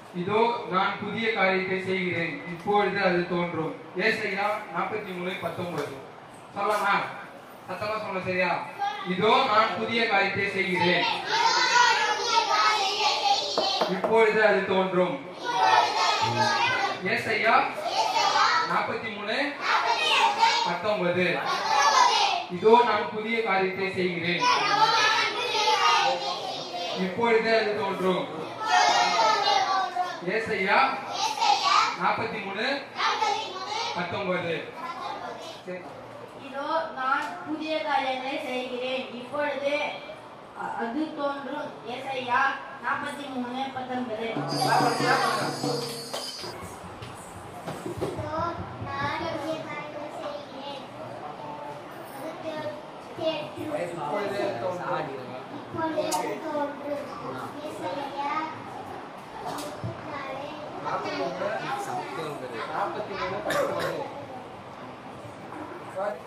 இதோ நான் புதிய காரியத்தை செய்கிறேன் இப்பொழுது அது தோன்றும் ஏசையா நாற்பத்தி மூணு பத்தொன்பது சொல்லலாமா சத்தமா சொல்ல சரியா இதோ நான் புதிய காரியத்தை செய்கிறேன் இப்பொழுது அது தோன்றும் ஏசையா நாற்பத்தி மூணு பத்தொன்பது இதோ நான் புதிய காரியத்தை செய்கிறேன் இப்பொழுது அது தோன்றும் ஏசையா நாற்பத்தி மூணு பத்தொன்பது சரி. இதோ நான் புதிய காரியங்களை செய்கிறேன் இப்பொழுது அ- அது தோன்றும் ஏசையா நாற்பத்தி மூணு பத்தொன்பது clap பண்ணு, clap பண்ணு. இப்பொழுது அது தோன்றும் நாற்பத்தி மூணு நாற்பத்தி மூணு பத்தொன்பது Sorry.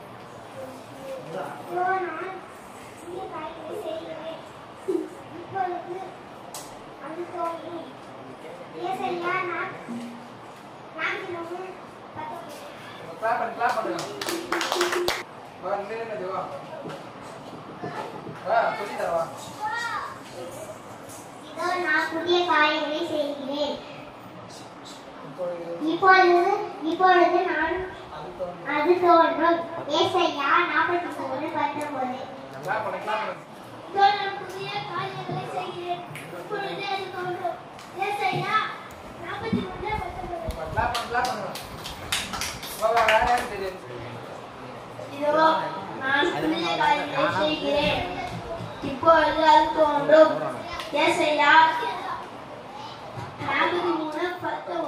clap பண்ணு, clap பண்ணு. வா, இங்க நின்னு வா. வா, சொல்லித் தரேன், வா. இதோ நான் புதிய காரியங்களை செய்கிறேன் இப்பொழுது இப்பொழுது இப்பொழுது நான் அது தோன்றும். அது தோன்றும் ஏசையா நாற்பத்தி மூணு பத்தொன்பது clap பண்ணு, clap பண்ணு. இதோ நான் புதிய காரியங்களை செய்கிறேன் இப்பொழுது அது தோன்றும் ஏசையா நாற்பத்தி மூணு பத்தொன்பது வா, clap பண்ணு, clap பண்ணு. வா, வா, வேற யாரும் தெரியாது. இதோ நான் புதிய காரியங்களை செய்கிறேன் இப்பொழுது அது தோன்றும் ஏசையா நாற்பத்தி மூணு பத்தொன்பது